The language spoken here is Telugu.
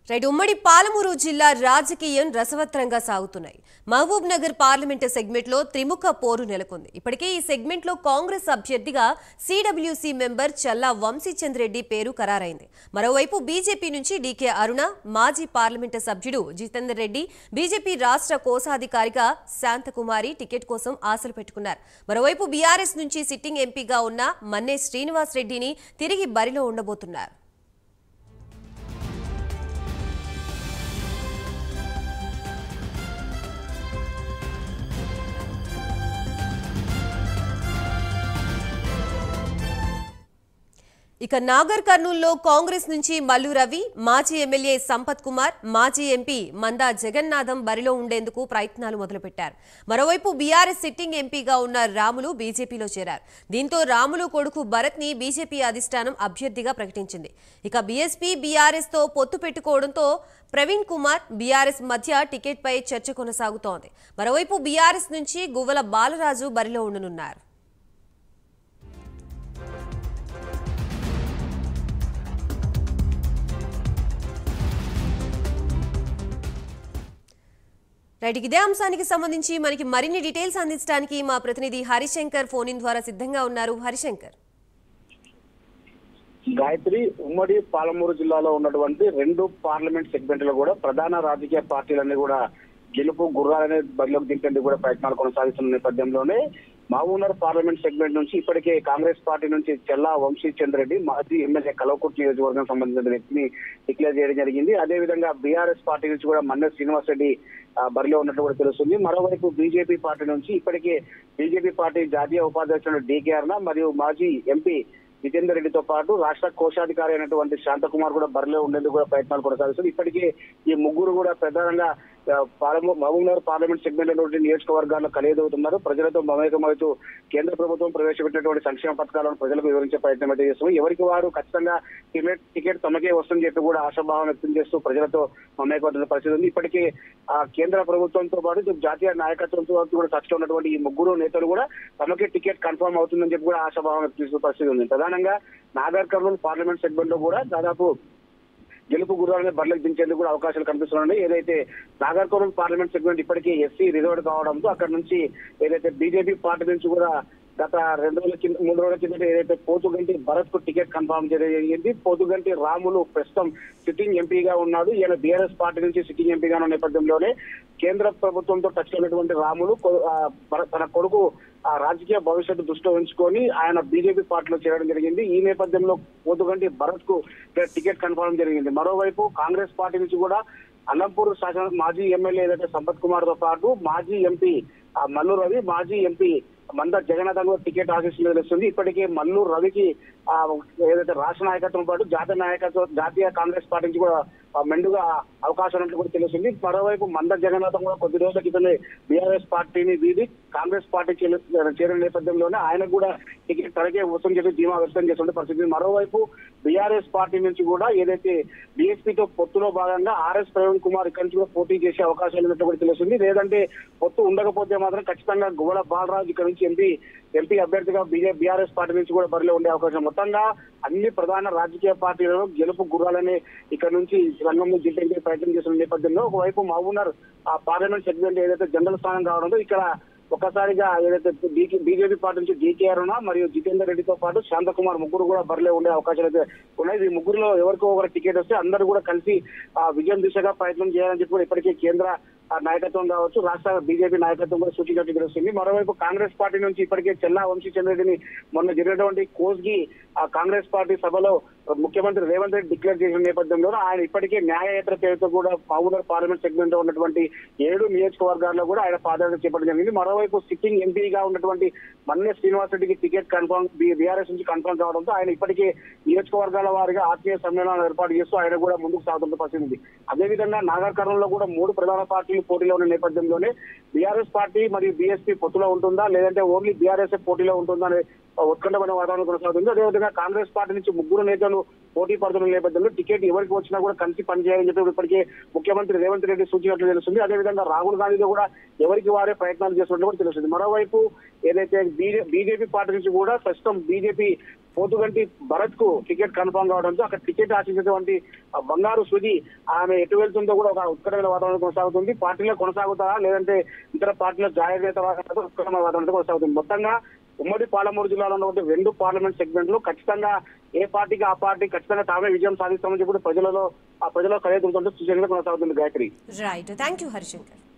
రైట్ ఉమ్మడి పాలమూరు జిల్లా రాజకీయం రసవత్రంగా సాగుతున్నాయి మహబూబ్ నగర్ పార్లమెంటు సెగ్మెంట్లో త్రిముఖ పోరు నెలకొంది ఇప్పటికే ఈ సెగ్మెంట్లో కాంగ్రెస్ అభ్యర్థిగా సిడబ్ల్యూసీ మెంబర్ చల్లా వంశీచంద్రెడ్డి పేరు ఖరారైంది మరోవైపు బీజేపీ నుంచి డీకే అరుణ మాజీ పార్లమెంటు సభ్యుడు జితేందర్ రెడ్డి బీజేపీ రాష్ట్ర కోశాధికారిగా శాంతకుమారి టికెట్ కోసం ఆశలు పెట్టుకున్నారు మరోవైపు బీఆర్ఎస్ నుంచి సిట్టింగ్ ఎంపీగా ఉన్న మన్నే శ్రీనివాస్ రెడ్డిని తిరిగి బరిలో ఉండబోతున్నారు ఇక నాగర్ కర్నూల్లో కాంగ్రెస్ నుంచి మల్లు రవి మాజీ ఎమ్మెల్యే సంపత్ కుమార్ మాజీ ఎంపీ మందా జగన్నాథం బరిలో ఉండేందుకు ప్రయత్నాలు మొదలుపెట్టారు మరోవైపు బీఆర్ఎస్ సిట్టింగ్ ఎంపీగా ఉన్న రాములు బీజేపీలో చేరారు దీంతో రాములు కొడుకు భరత్ ని బీజేపీ అధిష్టానం అభ్యర్థిగా ప్రకటించింది ఇక బీఎస్పీ బీఆర్ఎస్ తో పొత్తు పెట్టుకోవడంతో ప్రవీణ్ కుమార్ బీఆర్ఎస్ మధ్య టికెట్ పై చర్చ కొనసాగుతోంది మరోవైపు బీఆర్ఎస్ నుంచి గువ్వల బాలరాజు బరిలో ఉండనున్నారు రైట్ ఇదే అంశానికి సంబంధించి మనకి మరిన్ని డీటెయిల్స్ అందించడానికి మా ప్రతినిధి హరిశంకర్ ఫోన్ ఇన్ ద్వారా సిద్ధంగా ఉన్నారు హరిశంకర్ గాయత్రి ఉమ్మడి పాలమూరు జిల్లాలో ఉన్నటువంటి రెండు పార్లమెంట్ సెగ్మెంట్లు కూడా ప్రధాన రాజకీయ పార్టీలన్నీ కూడా గెలుపు గుర్రాలనే బరిలోకి దింపేందుకు కూడా ప్రయత్నాలు కొనసాగిస్తున్న నేపథ్యంలోనే మహబూబ్నగర్ పార్లమెంట్ సెగ్మెంట్ నుంచి ఇప్పటికే కాంగ్రెస్ పార్టీ నుంచి చెల్లా వంశీ రెడ్డి మాజీ ఎమ్మెల్యే కలవకుర్తి నియోజకవర్గం సంబంధించిన వ్యక్తిని డిక్లేర్ చేయడం జరిగింది అదే విధంగా బీఆర్ఎస్ పార్టీ నుంచి కూడా మన్నె శ్రీనివాస్ రెడ్డి ఆ, బరిలో ఉన్నట్టు కూడా తెలుస్తుంది మరోవైపు బీజేపీ పార్టీ నుంచి ఇప్పటికే బీజేపీ పార్టీ జాతీయ ఉపాధ్యక్షుడు డీకే అరుణ మరియు మాజీ ఎంపీ జితేందర్ రెడ్డితో పాటు రాష్ట్ర కోశాధికారి అయినటువంటి శాంతకుమార్ కూడా బరిలో ఉండేందుకు కూడా ప్రయత్నాలు కొనసాగిస్తుంది ఇప్పటికే ఈ ముగ్గురు కూడా ప్రధానంగా ఆ, పాలమూ- మహబూబ్నగర్ పార్లమెంట్ సెగ్మెంట్ అయినటువంటి నియోజకవర్గాల్లో కలియదవుతున్నారు ప్రజలతో మమేకమవుతూ కేంద్ర ప్రభుత్వం ప్రవేశపెట్టినటువంటి సంక్షేమ పథకాలను ప్రజలకు వివరించే ప్రయత్నం అయితే చేస్తున్నారు ఎవరికి వారు ఖచ్చితంగా టికెట్ టికెట్ తమకే వస్తుందని చెప్పి కూడా ఆశాభావం వ్యక్తం చేస్తూ ప్రజలతో మమేకమవుతున్న పరిస్థితి ఉంది ఇప్పటికే ఆ కేంద్ర ప్రభుత్వంతో పాటు ఇటు జాతీయ నాయకత్వంతో పాటు కూడా చర్చలో ఉన్నటువంటి ఈ ముగ్గురు నేతలు కూడా తమకే టికెట్ కన్ఫర్మ్ అవుతుందని చెప్పి కూడా ఆశాభావం వ్యక్తం చేస్తున్న పరిస్థితి ఉంది ప్రధానంగా నాగర్ కర్నూలు పార్లమెంట్ సెగ్మెంట్ లో కూడా దాదాపు గెలుపు గుర్రాలని బరిలోకి దించేందుకు కూడా అవకాశాలు కనిపిస్తున్నాయి ఏదైతే నాగర్ కర్నూలు పార్లమెంట్ సెగ్మెంట్ ఇప్పటికీ ఎస్సీ రిజర్వ్డ్ కావడంతో అక్కడ నుంచి ఏదైతే బీజేపీ పార్టీ నుంచి కూడా గత రెండు రోజుల కింద మూడు రోజుల కిందట ఏదైతే పోతుగంటి భరత్ కు టికెట్ కన్ఫర్మ్ చేయడం జరిగింది పోతుగంటి రాములు ప్రస్తుతం సిట్టింగ్ ఎంపీగా ఉన్నాడు ఈయన బీఆర్ఎస్ పార్టీ నుంచి సిట్టింగ్ ఎంపీగా ఉన్న నేపథ్యంలోనే కేంద్ర ప్రభుత్వంతో టచ్ ఉన్నటువంటి రాములు కొ- ఆ, భరత్- తన కొడుకు ఆ రాజకీయ భవిష్యత్తు దృష్టిలో ఉంచుకొని ఆయన బీజేపీ పార్టీలో చేరడం జరిగింది ఈ నేపథ్యంలో పోతుగంటి భరత్ కు టికెట్ కన్ఫర్మ్ జరిగింది మరోవైపు కాంగ్రెస్ పార్టీ నుంచి కూడా అల్లంపూర్ శాసన మాజీ ఎమ్మెల్యే ఏదైతే సంపత్ కుమార్ తో పాటు మాజీ ఎంపీ ఆ, మల్లు రవి మాజీ ఎంపీ మంద జగన్నాథన్ కూడా టికెట్ ఆశిస్తున్నది తెలుస్తుంది ఇప్పటికే మల్లు రవికి ఆ, ఏదైతే రాష్ట్ర నాయకత్వం పాటు జాతీయ నాయకత్వం జాతీయ కాంగ్రెస్ పార్టీ నుంచి కూడా ఆ, మెండుగా అవకాశం ఉన్నట్లు కూడా తెలుస్తుంది మరోవైపు మంద జగన్నాథం కూడా కొద్ది రోజుల క్రితమే బీఆర్ఎస్ పార్టీని వీడి కాంగ్రెస్ పార్టీ చేరు- చేరిన నేపథ్యంలోనే ఆయనకు కూడా టికెట్ తనకే వస్తుంది చెప్పి ధీమా వ్యక్తం చేస్తున్న పరిస్థితి మరోవైపు బీఆర్ఎస్ పార్టీ నుంచి కూడా ఏదైతే బీఎస్పీతో పొత్తులో భాగంగా ఆర్ఎస్ ప్రవీణ్ కుమార్ ఇక్కడి నుంచి కూడా పోటీ చేసే అవకాశాలు ఉన్నట్టు కూడా తెలుస్తుంది లేదంటే పొత్తు ఉండకపోతే మాత్రం ఖచ్చితంగా గువ్వల బాలరాజు ఇక్కడ నుంచి ఎంపీ ఎంపీ అభ్యర్థిగా బీజే బీఆర్ఎస్ పార్టీ నుంచి కూడా బరిలో ఉండే అవకాశం మొత్తంగా అన్ని ప్రధాన రాజకీయ పార్టీలలో గెలుపు గుర్రాలనే ఇక్కడ నుంచి రంగంలో దింపే ప్రయత్నం చేస్తున్న నేపథ్యంలో ఒకవైపు మహబూబ్నగర్ ఆ పార్లమెంట్ సెగ్మెంట్ ఏదైతే జనరల్ స్థానం కావడంతో ఇక్కడ ఒక్కసారిగా ఏదైతే బీజేపీ పార్టీ నుంచి డీకే అరుణ మరియు జితేందర్ రెడ్డితో పాటు శాంతకుమార్ ముగ్గురు కూడా బరిలో ఉండే అవకాశాలు అయితే ఉన్నాయి ఈ ముగ్గురులో ఎవరికో ఒకరు టికెట్ వస్తే అందరూ కూడా కలిసి ఆ విజయం దిశగా ప్రయత్నం చేయాలని చెప్పి కూడా ఇప్పటికే కేంద్ర ఆ నాయకత్వం కావచ్చు రాష్ట్ర బీజేపీ నాయకత్వం కూడా సూచించినట్టు తెలుస్తుంది మరోవైపు కాంగ్రెస్ పార్టీ నుంచి ఇప్పటికే చెల్లా వంశీచంద్రెడ్డిని మొన్న జరిగినటువంటి కోస్గి ఆ కాంగ్రెస్ పార్టీ సభలో ముఖ్యమంత్రి రేవంత్ రెడ్డి డిక్లేర్ చేసిన నేపథ్యంలో ఆయన ఇప్పటికే న్యాయయాత్ర పేరుతో కూడా మహబూబ్నగర్ పార్లమెంట్ సెగ్మెంట్ లో ఉన్నటువంటి ఏడు నియోజకవర్గాల్లో కూడా ఆయన పాదయాత్ర చేపట్టడం జరిగింది మరోవైపు సిట్టింగ్ ఎంపీగా ఉన్నటువంటి మన్నె శ్రీనివాస్ రెడ్డికి టికెట్ కన్ఫర్మ్ బీఆర్ఎస్ నుంచి కన్ఫర్మ్ కావడంతో ఆయన ఇప్పటికే నియోజకవర్గాల వారిగా ఆత్మీయ సమ్మేళనాలు ఏర్పాటు చేస్తూ ఆయన కూడా ముందుకు సాగుతున్న పరిస్థితి ఉంది అదేవిధంగా నాగర్ కర్నూలులో కూడా మూడు ప్రధాన పార్టీలు పోటీలో ఉన్న నేపథ్యంలోనే బీఆర్ఎస్ పార్టీ మరియు బీఎస్పీ పొత్తులో ఉంటుందా లేదంటే ఓన్లీ బీఆర్ఎస్ పోటీలో ఉంటుందా అనే ఉత్కంఠమైన వాతావరణం కొనసాగుతుంది అదేవిధంగా కాంగ్రెస్ పార్టీ నుంచి ముగ్గురు నేతలు పార్టీలను పోటీ పడుతున్న నేపథ్యంలో టికెట్ ఎవరికి వచ్చినా కూడా కలిసి పనిచేయాలని చెప్పి ఇప్పటికే ముఖ్యమంత్రి రేవంత్ రెడ్డి సూచించినట్లు తెలుస్తుంది అదేవిధంగా రాహుల్ గాంధీతో కూడా ఎవరికి వారే ప్రయత్నాలు చేస్తున్నట్లు కూడా తెలుస్తుంది మరోవైపు ఏదైతే బీజేపీ పార్టీ నుంచి కూడా ప్రస్తుతం బీజేపీ పోతుగంటి భరత్ కు టికెట్ కన్ఫర్మ్ కావడంతో అక్కడ టికెట్ ఆశించినటువంటి ఆ బంగారు సుది ఆమె ఎటు వెళ్తుందో కూడా ఒక ఉత్కటమైన వాతావరణం కొనసాగుతుంది పార్టీలో కొనసాగుతారా లేదంటే ఇతర పార్టీలో జాయిన్ అవుతారా ఉత్కటమైన వాతావరణం కొనసాగుతుంది మొత్తంగా ఉమ్మడి పాలమూరు జిల్లాలో ఉన్నటువంటి రెండు పార్లమెంట్ సెగ్మెంట్లు ఖచ్చితంగా ఏ పార్టీకి ఆ పార్టీ ఖచ్చితంగా తామే విజయం సాధిస్తామని చెప్పి ప్రజలలో ఆ ప్రజల్లో కలెదురుతుంటే సూచనగా కొనసాగుతుంది Gayatri right thank you Harishankar